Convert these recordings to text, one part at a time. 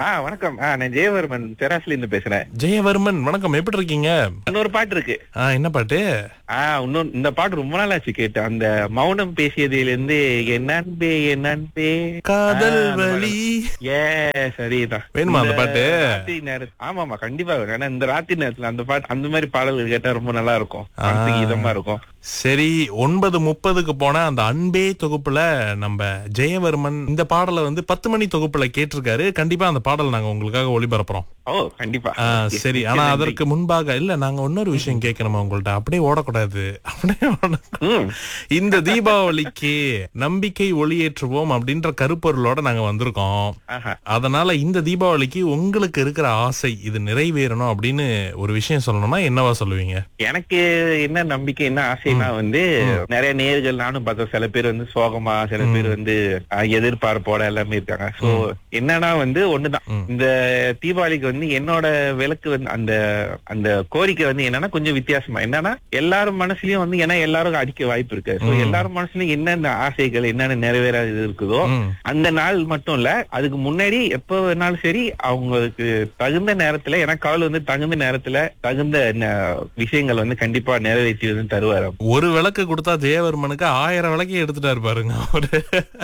ஆ வணக்கம் ஆ நான் ஜெயவர்மன் தெராஸ்ல இருந்து பேசுறேன் ஜெயவர்மன் வணக்கம் எப்படி இருக்கீங்க இன்னொரு பாட்டு இருக்கு ஆ, என்ன பாட்டு ஆ இன்னொரு இந்த பாட்டு ரொம்ப நாள் ஆச்சு கேட்டு அந்த மௌனம் பேசியதில இருந்து என் அன்பே என் அன்பே காதல் ஆ, அந்த வலி ஏ சரிதான் வேணுமா அந்த இந்த பாட்டு? ராத்திரி நேரத்து ஆமாமா கண்டிப்பா வேணும் ஏன்னா இந்த ராத்திரி நேரத்துல அந்த பாட்டு அந்த மாதிரி பாடல்கள் கேட்டா ரொம்ப நல்லா இருக்கும் ஆ. மனசுக்கு இதமா இருக்கும் சரி ஒன்பது முப்பதுக்கு போன அந்த அன்பே தொகுப்புல நம்ம ஜெயவர்மன் இந்த பாடலை வந்து பத்து மணி தொகுப்புல கேட்டிருக்காரு கண்டிப்பா அந்த பாடல் நாங்க உங்களுக்காக ஒளிபரப்புறோம் ஓ கண்டிப்பா ஆ, சரி ஆனா நன்றி. அதற்கு முன்பாக இல்ல நாங்க இன்னொரு விஷயம் கேட்கணுமா உங்கள்ட்ட அப்படியே ஓடக்கூடாது அப்படியே ஓட ம். இந்த தீபாவளிக்கு நம்பிக்கை ஒளியேற்றுவோம் அப்படின்ற கருப்பொருளோட நாங்க வந்திருக்கோம் ஆஹா. அதனால இந்த தீபாவளிக்கு உங்களுக்கு இருக்கிற ஆசை இது நிறைவேறணும் அப்படின்னு ஒரு விஷயம் சொல்லணும்னா என்னவா சொல்லுவீங்க எனக்கு என்ன நம்பிக்கை என்ன ஆசைனா வந்து நிறைய நேர்கள் நானும் பார்த்தேன் சில பேர் வந்து சோகமா சில பேர் வந்து அஹ், எதிர்பார்ப்போட எல்லாமே இருக்காங்க சோ என்னன்னா வந்து ஒண்ணுதான் ம். இந்த தீபாவளிக்கு வந்து என்னோட விளக்கு வந்து அந்த அந்த கோரிக்கை வந்து என்னன்னா கொஞ்சம் வித்தியாசமா என்னன்னா எல்லாரும் மனசுலயும் வந்து ஏன்னா எல்லாரும் அடிக்க வாய்ப்பு இருக்கு சோ ம். எல்லாரும் மனசுலயும் என்னென்ன ஆசைகள் என்னென்ன நிறைவேறாது இருக்குதோ ம். அந்த நாள் மட்டும் இல்ல அதுக்கு முன்னாடி எப்ப வேணாலும் சரி அவங்களுக்கு தகுந்த நேரத்துல ஏன்னா கால் வந்து தகுந்த நேரத்துல தகுந்த ந- விஷயங்கள் வந்து கண்டிப்பா நிறைவேற்றி வந்து தருவாரு ஒரு விளக்கு கொடுத்தா ஜெயவர்மனுக்கு ஆயிரம் விளக்கே எடுத்துட்டாரு பாருங்க அவரு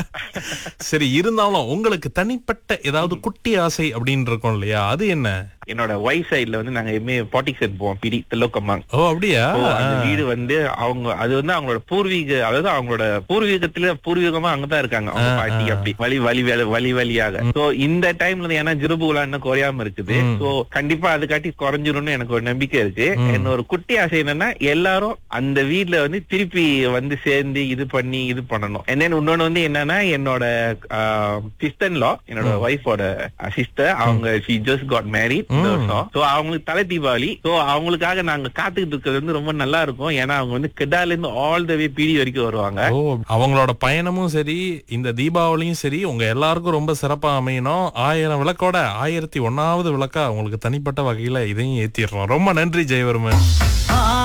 சரி இருந்தாலும் உங்களுக்கு தனிப்பட்ட ஏதாவது குட்டி ஆசை அப்படின்னு இருக்கும் இல்லையா அது என்ன என்னோட ஒய்ஃப் சைடுல வந்து நாங்க எப்பவுமே பாட்டிக் செட் போவோம் பிடி தில்லோக்கம்மாங் ஓ அப்படியா So, அந்த வீடு வந்து அவங்க அது வந்து அவங்களோட பூர்வீக அதாவது அவங்களோட பூர்வீகத்துல பூர்வீகமா அங்கதான் இருக்காங்க அவங்க ஆ, பாட்டி ஆ. அப்படி வழி வழி வழி- வழி வழியாக சோ இந்த டைம்ல ஏன்னா ஜிருபுலா இன்னும் குறையாம இருக்குது ம். சோ கண்டிப்பா அது காட்டி குறைஞ்சிரும்னு எனக்கு ஒரு நம்பிக்கை இருக்கு ம். என்ன ஒரு குட்டி ஆசை என்னன்னா எல்லாரும் அந்த வீட்ல வந்து திருப்பி வந்து சேர்ந்து இது பண்ணி இது பண்ணணும் and then இன்னொன்னு வந்து என்னன்னா என்னோட சிஸ்டர் லா என்னோட ஒய்ஃபோட சிஸ்டர் அவங்க ஷி ஜஸ்ட் காட் மேரிட் இந்த ம். வருஷம் சோ அவங்களுக்கு தலை தீபாவளி சோ அவங்களுக்காக நாங்க காத்துக்கிட்டு இருக்கிறது வந்து ரொம்ப நல்லா இருக்கும் ஏன்னா அவங்க வந்து கெடால இருந்து ஆல் த வே பிடி வரைக்கும் வருவாங்க ஓ அவங்களோட பயணமும் சரி இந்த தீபாவளியும் சரி உங்க எல்லாருக்கும் ரொம்ப சிறப்பா அமையணும் ஆயிரம் விளக்கோட ஆயிரத்தி ஒன்னாவது விளக்கா உங்களுக்கு தனிப்பட்ட வகையில இதையும் ஏத்திடுறோம் ரொம்ப நன்றி ஜெயவர்மன்